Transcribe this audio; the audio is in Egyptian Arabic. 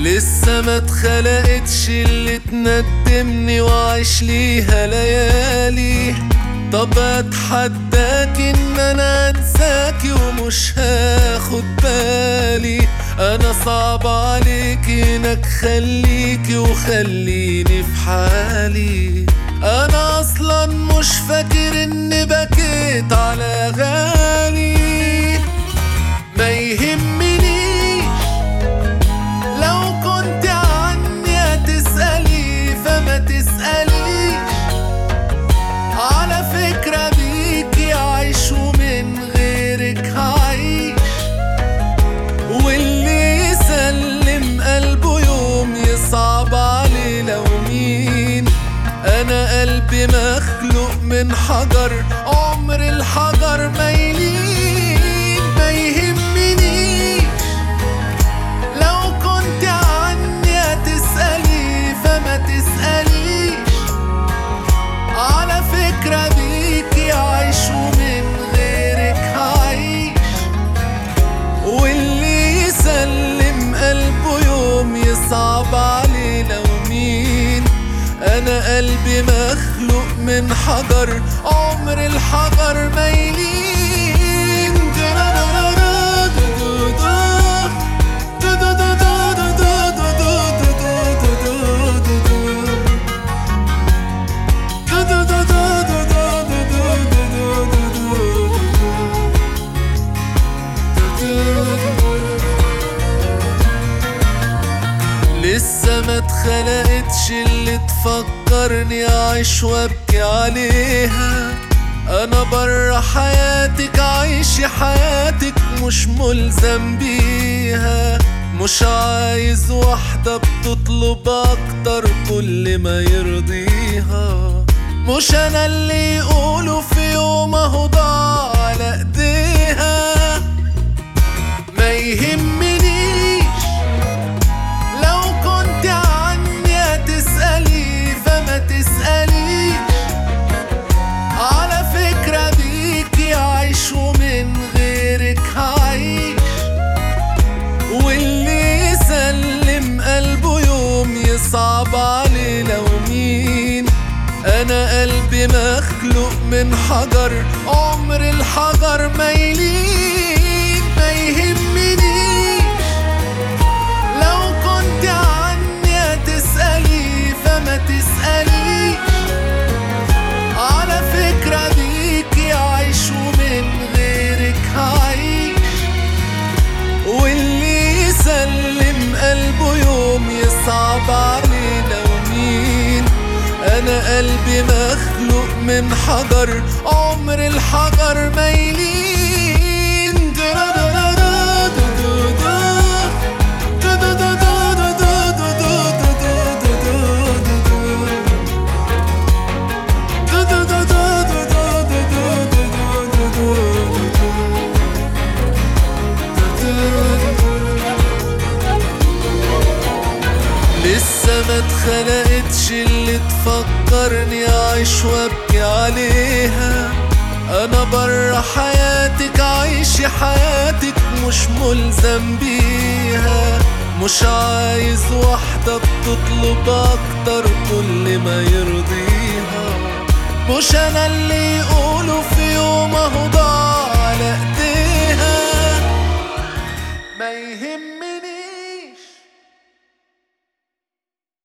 لسه ما اتخلقتش اللي تندمني وعيش ليها ليالي طب اتحداك ان انا انساكي ومش هاخد بالي انا صعب عليك انك خليكي وخليني في حالي انا اصلا مش فاكر اني بكيت على غالي ما يهمنيش لو كنت عني هتسألي فما تسأليش على فكرة بيكي عايش ومن غيرك هعيش واللي يسلم قلبه يوم يصعب عليه لو مين انا قلبي مخلوق من حجر عمر الحجر ما يلين ما يهمنيش لو كنت عني هتسألي فما تسأليش على فكرة بيكي عايش ومن غيرك هعيش واللي يسلم قلبه يوم يصعب عليه لو مين انا قلبي مخلوق من حجر عمر الحجر ما يلين لسه ما اتخلقتش اللي تفكرني اعيش وابكي عليها انا برا حياتك عايش حياتك مش ملزم بيها مش عايز واحدة بتطلب اكتر كل ما يرضيها مش انا اللي يقولوا في يوم اهو ضاع على ايديها ما يهمنيش لو كنت عني هتسألي فما تسأليش على فكرة بيكي عايش ومن غيرك هعيش واللي يسلم قلبه يوم يصعب عليه لو مين انا قلبي مخلوق من حجر عمر الحجر ما يلين ما يهمنيش لو كنت عني هتسألي فما تسأليش على فكرة بيكي عايش ومن غيرك هعيش واللي يسلم قلبه يوم يصعب عليه لو مين انا قلبي مخلوق من حجر عمر الحجر ما يلين لسه ما اتخلقتش اللي تفكرني اعيش وابكي عليها انا برا حياتك عايش حياتك مش ملزم بيها مش عايز واحدة بتطلب اكتر كل ما يرضيها مش انا اللي يقولوا في يوم اهو ضاع على ايديها ما يهم